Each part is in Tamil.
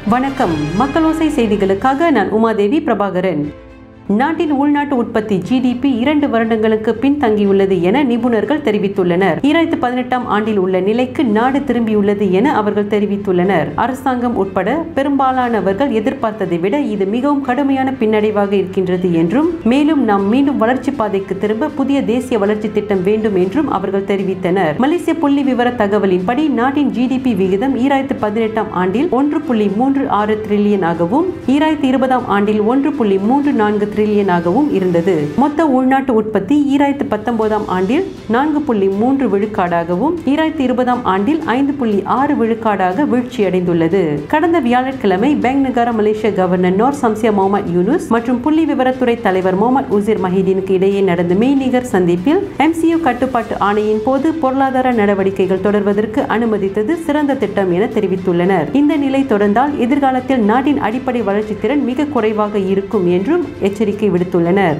வணக்கம் மக்களோசை செய்திகளுக்காக நான் உமாதேவி பிரபாகரன் நாட்டின் உள்நாட்டு உற்பத்தி ஜிடிபி இரண்டு வருடங்களுக்கு பின்தங்கியுள்ளது என நிபுணர்கள் தெரிவித்துள்ளனர் ஈராயிரத்து பதினெட்டாம் ஆண்டில் உள்ள நிலைக்கு நாடு திரும்பியுள்ளது என அவர்கள் தெரிவித்துள்ளனர் அரசாங்கம் உட்பட பெரும்பாலானவர்கள் எதிர்பார்த்ததை விட இது மிகவும் கடுமையான பின்னடைவாக இருக்கின்றது என்றும் மேலும் நாம் மீண்டும் வளர்ச்சி பாதைக்கு திரும்ப புதிய தேசிய வளர்ச்சி திட்டம் வேண்டும் என்றும் அவர்கள் தெரிவித்தனர் மலேசிய புள்ளி விவர தகவலின்படி நாட்டின் ஜிடிபி விகிதம் ஈராயிரத்து பதினெட்டாம் ஆண்டில் ஒன்று புள்ளி மூன்று ஆறு டிரில்லியன் ஆகவும் ஈராயிரத்து இருபதாம் ஆண்டில் ஒன்று புள்ளி மூன்று நான்கு டிரில்லியனாகவும் இருந்தது மொத்த உள்நாட்டு உற்பத்தி ஈராயிரத்து பத்தொன்பதாம் ஆண்டில் நான்கு புள்ளி மூன்று விழுக்காடாகவும் ஈராயிரத்து இருபதாம் ஆண்டில் ஐந்து புள்ளி ஆறு விழுக்காடாக வீழ்ச்சியடைந்துள்ளது கடந்த வியாழக்கிழமை பேங்க் நகர மலேசிய governor Nor Shamsiah Mohamad Yunus மற்றும் புள்ளி விவரத்துறை தலைவர் முகமது உசீர் மஹிதீனுக்கு இடையே நடந்த மெய்நிகர் சந்திப்பில் எம்சியு கட்டுப்பாட்டு ஆணையின் போது பொருளாதார நடவடிக்கைகள் தொடர்வதற்கு அனுமதித்தது சிறந்த திட்டம் என தெரிவித்துள்ளனர் இந்த நிலை தொடர்ந்தால் எதிர்காலத்தில் நாட்டின் அடிப்படை வளர்ச்சி திறன் மிக குறைவாக இருக்கும் என்றும் எச்சரிக்கை விடுத்துள்ளனர்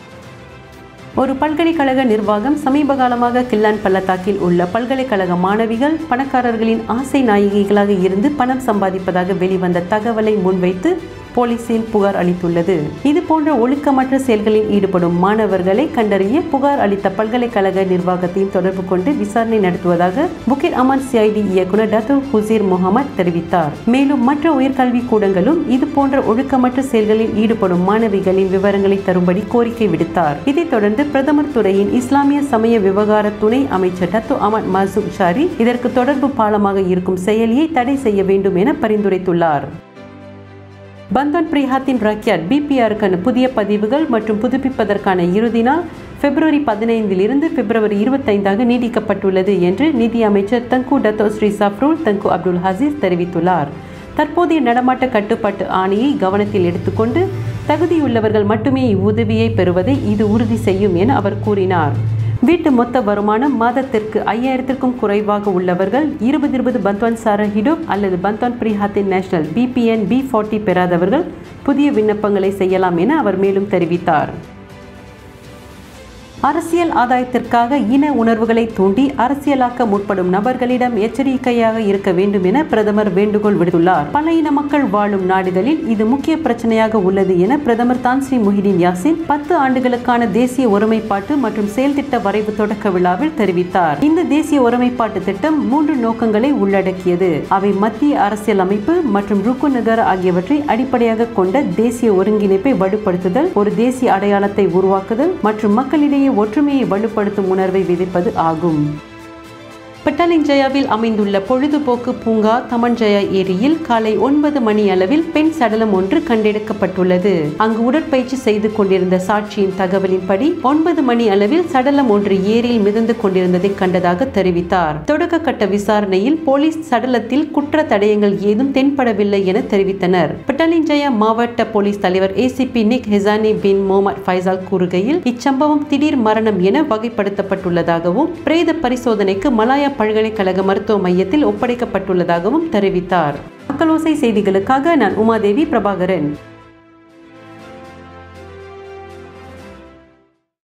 ஒரு பல்கலைக்கழக நிர்வாகம் சமீப காலமாக கில்லான் பள்ளத்தாக்கில் உள்ள பல்கலைக்கழக மாணவிகள் பணக்காரர்களின் ஆசை நாயகிகளாக இருந்து பணம் சம்பாதிப்பதாக வெளிவந்த தகவலை முன்வைத்து போலீசில் புகார் அளித்துள்ளது இது போன்ற ஒழுக்கமற்ற செயல்களில் ஈடுபடும் மாணவர்களை கண்டறிய புகார் அளித்த பல்கலைக்கழக நிர்வாகத்தையும் தொடர்பு கொண்டு விசாரணை நடத்துவதாக புக்கிர் அமன் சிஐடி இயக்குனர் டத்தூர் ஹுசீர் முகமது தெரிவித்தார் மேலும் மற்ற உயர்கல்வி கூடங்களும் இது போன்ற ஒழுக்கமற்ற செயல்களில் ஈடுபடும் மாணவிகளின் விவரங்களை தரும்படி கோரிக்கை விடுத்தார் இதைத் தொடர்ந்து பிரதமர் துறையின் இஸ்லாமிய சமய விவகார துணை அமைச்சர் டத்து அமத் மசூக் ஷாரி இதற்கு தொடர்பு பாலமாக இருக்கும் செயலியை தடை செய்ய வேண்டும் என பரிந்துரைத்துள்ளார் பந்தன் பிரிஹாத்தின் ரக்யாட் பிபிஆருக்கான புதிய பதிவுகள் மற்றும் புதுப்பிப்பதற்கான இறுதி நாள் பிப்ரவரி பதினைந்திலிருந்து பிப்ரவரி இருபத்தைந்தாக நீடிக்கப்பட்டுள்ளது என்று நிதி அமைச்சர் தங்கு டத்தோ ஸ்ரீ சஃப்ரூல் தங்கு அப்துல் ஹசீஸ் தெரிவித்துள்ளார் தற்போதைய நடமாட்ட கட்டுப்பாட்டு ஆணையை கவனத்தில் எடுத்துக்கொண்டு தகுதியுள்ளவர்கள் மட்டுமே இவ்வுதவியை பெறுவதை இது உறுதி செய்யும் என அவர் கூறினார் வீட்டு மொத்த வருமானம் மாதத்திற்கு ஐயாயிரத்திற்கும் குறைவாக உள்ளவர்கள் இருபது இருபது பந்த்வான் சார ஹிடோப் அல்லது Bantuan Prihatin national BPN B forty பெறாதவர்கள் புதிய விண்ணப்பங்களை செய்யலாம் என அவர் மேலும் தெரிவித்தார் அரசியல் ஆதாயத்திற்காக இன உணர்வுகளை தூண்டி அரசியலாக்க முற்படும் நபர்களிடம் எச்சரிக்கையாக இருக்க வேண்டும் என பிரதமர் வேண்டுகோள் விடுத்துள்ளார் பல இன மக்கள் வாழும் நாடுகளில் இது முக்கிய பிரச்சனையாக உள்ளது என பிரதமர் தான்ஸ்ரீ முஹிதீன் யாசின் பத்து ஆண்டுகளுக்கான தேசிய ஒருமைப்பாட்டு மற்றும் செயல் திட்ட வரைவு தொடக்க விழாவில் தெரிவித்தார் இந்த தேசிய ஒருமைப்பாட்டு திட்டம் மூன்று நோக்கங்களை உள்ளடக்கியது அவை மத்திய அரசியல் அமைப்பு மற்றும் ருக்கு நகர ஆகியவற்றை அடிப்படையாக கொண்ட தேசிய ஒருங்கிணைப்பை வலுப்படுத்துதல் ஒரு தேசிய அடையாளத்தை உருவாக்குதல் மற்றும் மக்களிடையே ஒற்றுமையை வலுப்படுத்தும் உணர்வை விதிப்பது ஆகும் பட்டாலிஞ்சயாவில் அமைந்துள்ள பொழுதுபோக்கு பூங்கா தமன்ஜயா ஏரியில் காலை ஒன்பது மணி அளவில் பெண் சடலம் ஒன்று கண்டெடுக்கப்பட்டுள்ளது அங்கு உடற்பயிற்சி செய்து கொண்டிருந்த சாட்சியின் தகவலின்படி ஒன்பது மணி அளவில் சடலம் ஒன்று ஏரியில் மிதந்து கொண்டிருந்ததை கண்டதாக தெரிவித்தார் தொடக்க கட்ட விசாரணையில் போலீஸ் சடலத்தில் குற்ற தடயங்கள் ஏதும் தென்படவில்லை என தெரிவித்தனர் பட்டாலிஞ்சயா மாவட்ட போலீஸ் தலைவர் ACP Nik Ezanee bin Mohamad Faisal கூறுகையில் இச்சம்பவம் திடீர் மரணம் என வகைப்படுத்தப்பட்டுள்ளதாகவும் பிரேத பரிசோதனைக்கு மலாயா பல்கலைக்கழக மருத்துவ மையத்தில் ஒப்படைக்கப்பட்டுள்ளதாகவும் தெரிவித்தார் மக்களோசை செய்திகளுக்காக நான் உமாதேவி பிரபாகரன்